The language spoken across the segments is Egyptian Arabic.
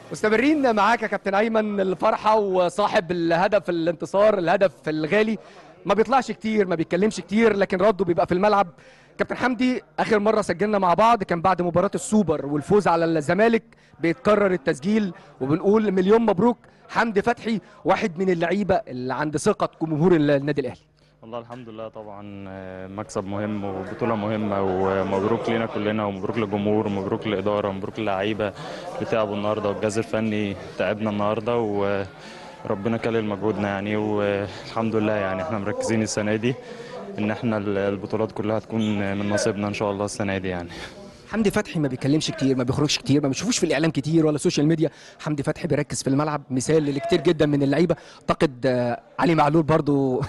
مستمرين معاك يا كابتن ايمن الفرحه وصاحب الهدف الانتصار الهدف الغالي ما بيطلعش كتير ما بيتكلمش كتير لكن رده بيبقى في الملعب كابتن حمدي اخر مره سجلنا مع بعض كان بعد مباراه السوبر والفوز على الزمالك بيتكرر التسجيل وبنقول مليون مبروك حمدي فتحي واحد من اللعيبه اللي عند ثقه جمهور النادي الاهلي والله الحمد لله طبعا آه، مكسب مهم وبطولة مهمة ومبروك لينا كلنا ومبروك للجمهور ومبروك للإدارة ومبروك للعيبة اللي تعبوا النهاردة والجهاز الفني تعبنا النهاردة وربنا كلل مجهودنا يعني والحمد لله يعني احنا مركزين السنة دي إن احنا البطولات كلها تكون من نصيبنا إن شاء الله السنة دي يعني حمدي فتحي ما بيتكلمش كتير ما بيخرجش كتير ما بنشوفوش في الاعلام كتير ولا السوشيال ميديا حمدي فتحي بيركز في الملعب مثال لكتير جدا من اللعيبه اعتقد آه، علي معلول برضو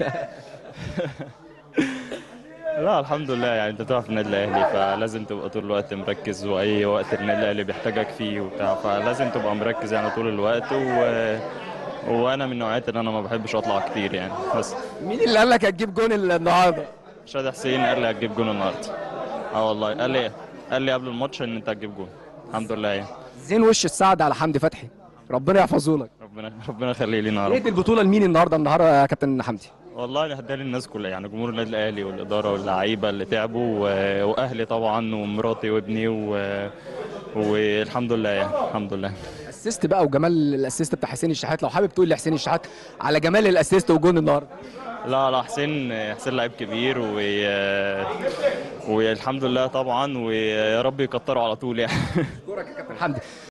لا الحمد لله يعني انت بتلعب في النادي الاهلي فلازم تبقى طول الوقت مركز واي وقت النادي الاهلي بيحتاجك فيه وبتاع فلازم تبقى مركز يعني طول الوقت و... وانا من نوعية ان انا ما بحبش اطلع كتير يعني بس مين اللي قال لك هتجيب جون النهارده شادي حسين قال لي هتجيب جون النهارده اه والله قال لي قال لي قبل الماتش ان انت هتجيب جون الحمد لله يعني زين وش السعد على حمدي فتحي ربنا يحفظه لك ربنا ربنا يخليه لينا يا ايه رب دي البطوله لمين النهارده النهارده يا كابتن حمدي والله انا هديها للناس كلها يعني جمهور النادي الاهلي والاداره واللعيبه اللي تعبوا و- واهلي طبعا ومراتي وابني و... والحمد لله يعني الحمد لله اسيست بقى وجمال الاسيست بتاع حسين الشحات لو حابب تقول لحسين الشحات على جمال الاسيست وجون النهارده لا لا حسين حسين لعيب كبير و... والحمد لله طبعا ويا رب يكتروا على طول يعني اشكرك يا كابتن حمدي